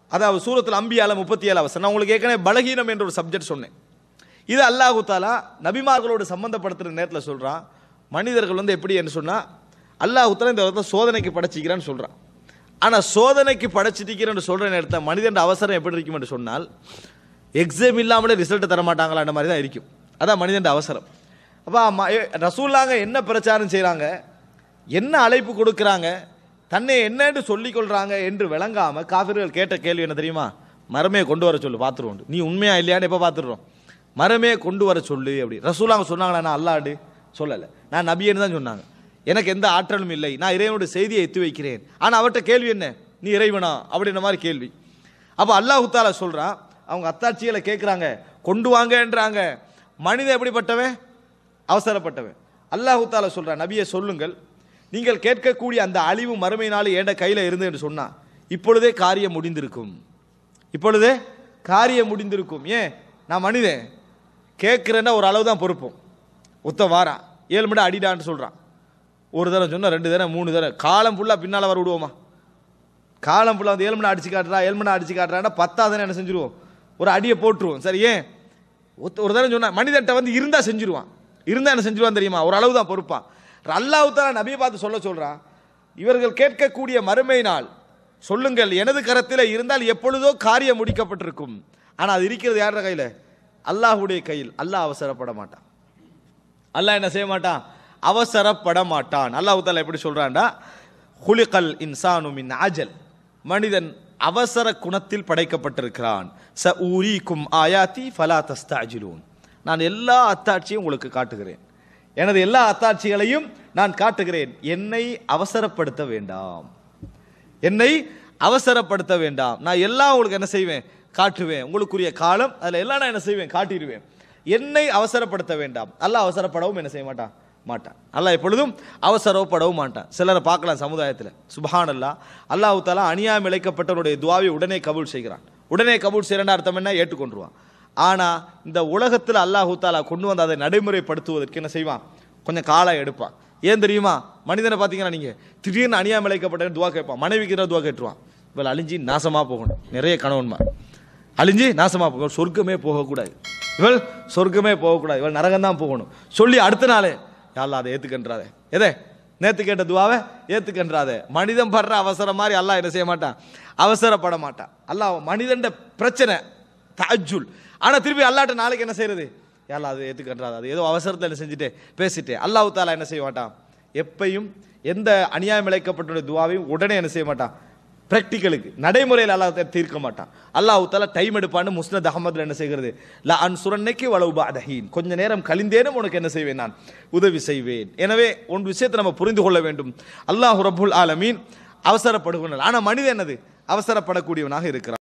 அதாவது சூரத்தில் அம்பியால முப்பத்தி ஏழு அவசரம் நான் உங்களுக்கு ஏற்கனவே பலகீனம் என்ற ஒரு சப்ஜெக்ட் சொன்னேன் இது அல்லாஹு தாலா நபிமார்களோடு சம்பந்தப்படுத்துகிற நேரத்தில் சொல்கிறான் மனிதர்கள் வந்து எப்படி என்று சொன்னால் அல்லாஹு தாலா இந்த இடத்துல சோதனைக்கு படைச்சிக்கிறான்னு சொல்கிறான் ஆனால் சோதனைக்கு படைச்சிட்டிக்கிறேன்னு சொல்கிற நேரத்தில் மனிதன் அவசரம் எப்படி இருக்கும் என்று சொன்னால் எக்ஸாம் இல்லாமலே ரிசல்ட் தர மாட்டாங்களான்ற மாதிரி தான் இருக்கும் அதான் மனிதன் அவசரம் அப்போ ரசூல்லாங்க என்ன பிரச்சாரம் செய்கிறாங்க என்ன அழைப்பு கொடுக்குறாங்க தன்னை என்னன்னு சொல்லிக் கொள்றாங்க என்று விளங்காம காபிர்கள் கேட்ட கேள்வி என்ன தெரியுமா மரமே கொண்டு வர சொல்லு பார்த்துருவோம் நீ உண்மையா இல்லையான்னு எப்போ பார்த்துடுறோம் மரமே கொண்டு வர சொல்லு அப்படி ரசூலாங்க சொன்னாங்களா நான் அல்லாடு சொல்லலை நான் நபியன்னு தான் சொன்னாங்க எனக்கு எந்த ஆற்றலும் இல்லை நான் இறைவனுடைய செய்தியை எத்தி வைக்கிறேன் ஆனால் அவர்கிட்ட கேள்வி என்ன நீ இறைவனா அப்படின்ற மாதிரி கேள்வி அப்போ அல்லாஹு தாலா சொல்கிறான் அவங்க அத்தாட்சிகளை கேட்குறாங்க கொண்டு வாங்கன்றாங்க மனிதன் எப்படிப்பட்டவன் அவசரப்பட்டவன் அல்லாஹு தாலா சொல்கிறான் நபியை சொல்லுங்கள் நீங்கள் கேட்கக்கூடிய அந்த அழிவு மறுமையினால ஏண்ட கையில் இருந்து என்று சொன்னா இப்பொழுதே காரியம் முடிந்திருக்கும் இப்பொழுதே காரியம் முடிந்திருக்கும் ஏன் நான் மனிதன் கேட்குறேன்னா ஒரு அளவு தான் பொறுப்போம் ஒத்த வாரா ஏழு மணி அடிடான்னு சொல்கிறான் ஒரு தடவை சொன்னா ரெண்டு தடவை மூணு தடவை காலம் ஃபுல்லாக பின்னால் வர விடுவோமா காலம் ஃபுல்லாக வந்து ஏழு மணி அடிச்சு காட்டுறா ஏழு மணி அடிச்சு காட்டுறான்னா பத்தாவது என்ன செஞ்சுருவோம் ஒரு அடியை போட்டுருவோம் சரி ஏன் ஒத்த- ஒரு தடவை சொன்னா மனிதன்ட்ட வந்து இருந்தால் செஞ்சுருவான் இருந்தால் என்ன செஞ்சுருவான் தெரியுமா ஒரு அளவு தான் பொறுப்பான் அல்லாஹ் தாலா நபியை பார்த்து சொல்ல சொல்றான் இவர்கள் கேட்கக்கூடிய மறுமை நாள் சொல்லுங்கள் எனது கரத்தில் இருந்தால் எப்பொழுதோ காரியம் முடிக்கப்பட்டிருக்கும் ஆனால் அது இருக்கிறது யாரோட கையில் அல்லாஹ்வுடைய கையில் அல்லாஹ் அவசரப்பட மாட்டான் அல்லாஹ் என்ன செய்ய மாட்டான் அவசரப்பட மாட்டான் அல்லாஹ் தாலா எப்படி சொல்றான்டா ஹுலிகல் இன்சானு மின் அஜல் மனிதன் அவசர குணத்தில் படைக்கப்பட்டிருக்கிறான் ச ஊரீக்கும் ஆயாத்தி ஃபலா தஸ்தாஜிலூன் நான் எல்லா அத்தாட்சியும் உங்களுக்கு காட்டுகிறேன் எனது எல்லா அத்தாட்சிகளையும் நான் காட்டுகிறேன் என்னை அவசரப்படுத்த வேண்டாம் என்னை அவசரப்படுத்த வேண்டாம் நான் எல்லாம் உங்களுக்கு என்ன செய்வேன் காட்டுவேன் உங்களுக்குரிய காலம் அதில் எல்லாம் நான் என்ன செய்வேன் காட்டிடுவேன் என்னை அவசரப்படுத்த வேண்டாம் அல்லாஹ் அவசரப்படவும் என்ன செய்ய மாட்டான் மாட்டான் அல்லாஹ் எப்பொழுதும் அவசரப்படவும் மாட்டான் சிலரை பார்க்கலாம் சமுதாயத்தில் சுபஹான் அல்லாஹ் அல்லாஹ் தாலா அநியாயம் இழைக்கப்பட்டவருடைய துவாவை உடனே கபூல் செய்கிறான் உடனே கபூல் செய்கிறேன் அர்த்தம் என்ன ஏற்றுக்கொண்டுருவான் ஆனால் இந்த உலகத்தில் அல்லாஹ் தாலா கொண்டு வந்து அதை நடைமுறைப்படுத்துவதற்கு என்ன செய்வான் கொஞ்சம் காலம் எடுப்பான் ஏன் தெரியுமா மனிதனை பார்த்தீங்கன்னா நீங்கள் திடீர்னு அநியாயம் இழைக்கப்பட்ட துவா கேட்பான் மனைவிக்கு தான் துவா கேட்டுருவான் இவள் அழிஞ்சி நாசமாக போகணும் நிறைய கணவன்மா அழிஞ்சு நாசமாக போகணும் சொர்க்கமே போகக்கூடாது இவள் சொர்க்கமே போகக்கூடாது இவள் நரகம் தான் போகணும் சொல்லி அடுத்த நாளே யாழ்லா அதை ஏற்றுக்கன்றாதே எதே நேத்து கேட்ட துவாவை ஏற்றுக்கன்றாதே மனிதன் படுற அவசரம் மாதிரி அல்லாஹ் என்ன செய்ய மாட்டான் அவசரப்பட மாட்டான் அல்லாஹ் மனிதன்ட பிரச்சனை தாஜுல் ஆனால் திருப்பி அல்லாட்ட நாளைக்கு என்ன செய்யறது யாழ்லா அது ஏற்றுக்கன்றாது அது ஏதோ அவசரத்தில் என்ன செஞ்சுட்டு பேசிட்டு அல்லாஹ் தாலா என்ன செய்ய மாட்டான் எப்பையும் எந்த அநியாயம் இழைக்கப்பட்டுள்ள துவாவையும் உடனே என்ன செய்ய மாட்டான் பிராக்டிக்கலுக்கு நடைமுறையில் அல்லாஹ் தீர்க்க மாட்டான் அல்லாஹ் தாலா டைம் எடுப்பான்னு முஸ்னத் அகமதுல என்ன செய்கிறது ல அன் சுரன்னைக்கு வளவு பாதஹீன் கொஞ்ச நேரம் கழிந்தேனும் உனக்கு என்ன செய்வேன் நான் உதவி செய்வேன் எனவே ஒரு விஷயத்தை நம்ம புரிந்து கொள்ள வேண்டும் அல்லாஹ் ரப்புல் ஆலமீன் அவசரப்படுகிறான் ஆனால் மனிதன் என்னது அவசரப்படக்கூடியவனாக இருக்கிறான்